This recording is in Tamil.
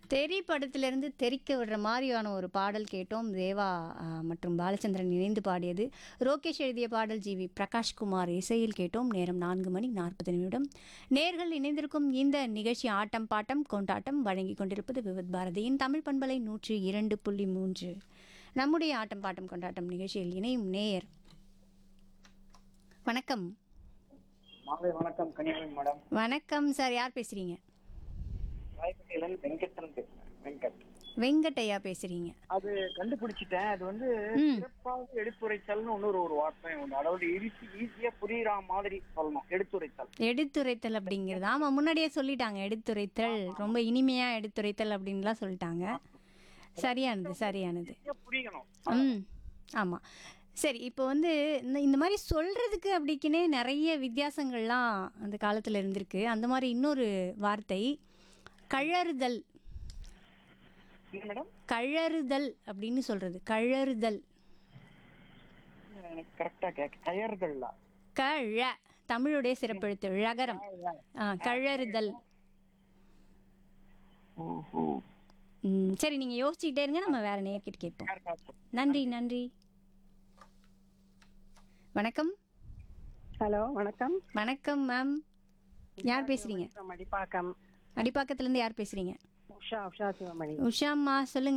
தெறி படத்திலிருந்து தெறிக்க விடுற மாதிரியான ஒரு பாடல் கேட்டோம் தேவா ஆ, மற்றும் பாலச்சந்திரன் இணைந்து பாடியது ரோகேஷ் எழுதிய பாடல் ஜி வி பிரகாஷ்குமார் இசையில் கேட்டோம் நேரம் நான்கு மணி நாற்பது நிமிடம் நேர்கள் இணைந்திருக்கும் இந்த நிகழ்ச்சி ஆட்டம் பாட்டம் கொண்டாட்டம் வழங்கி கொண்டிருப்பது விவித் பாரதியின் தமிழ் பண்பலை நூற்றி இரண்டு புள்ளி மூன்று நம்முடைய ஆட்டம் பாட்டம் கொண்டாட்டம் நிகழ்ச்சியில் இணையும் நேயர் வணக்கம் மாலை வணக்கம் கன்னியாகுமரி மேடம் வணக்கம் சார் யார் பேசுறீங்க ராயப்பேட்டையிலேருந்து வெங்கட்டன் பேசுறேன் வெங்கட் வெங்கட்டையா பேசுறீங்க அது கண்டுபிடிச்சிட்டேன் அது வந்து ம். சிறப்பாக எடுத்துரைத்தல்னு இன்னொரு ஒரு வார்த்தை உண்டு அதாவது ஈஸி ஈஸியா புரியுற மாதிரி சொல்லணும் எடுத்துரைத்தல் எடுத்துரைத்தல் அப்படிங்கிறது ஆமாம் முன்னாடியே சொல்லிட்டாங்க எடுத்துரைத்தல் ரொம்ப இனிமையா எடுத்துரைத்தல் அப்படின்லாம் சொல்லிட்டாங்க சரியானது சரியானது ஈஸியா புரியணும் ம் ஆமாம் சரி இப்போ வந்து இந்த இந்த மாதிரி சொல்கிறதுக்கு அப்படிக்குனே நிறைய வித்தியாசங்கள்லாம் அந்த காலத்தில் இருந்திருக்கு அந்த மாதிரி இன்னொரு வார்த்தை கழறுதல் என்ன மேடம் கழறுதல் அப்படின்னு சொல்கிறது கழறுதல் எனக்கு கரெக்டா கேட்க கயர்கள்ல கழ தமிழுடைய சிறப்பெழுத்து ழகரம் ஆ கழறுதல் ஓஹோ ம், சரி நீங்கள் யோசிச்சுக்கிட்டே இருங்க நம்ம வேற நேர்கிட்ட கேட்போம் நன்றி நன்றி வணக்கம் ஹலோ வணக்கம் வணக்கம் மேம் யார் பேசுறீங்க மடிப்பாக்கம் அடிப்பாக்கத்துலேருந்து யார் பேசுறீங்க உஷா உஷா சிவமணி உஷாம்மா சொல்லுங்க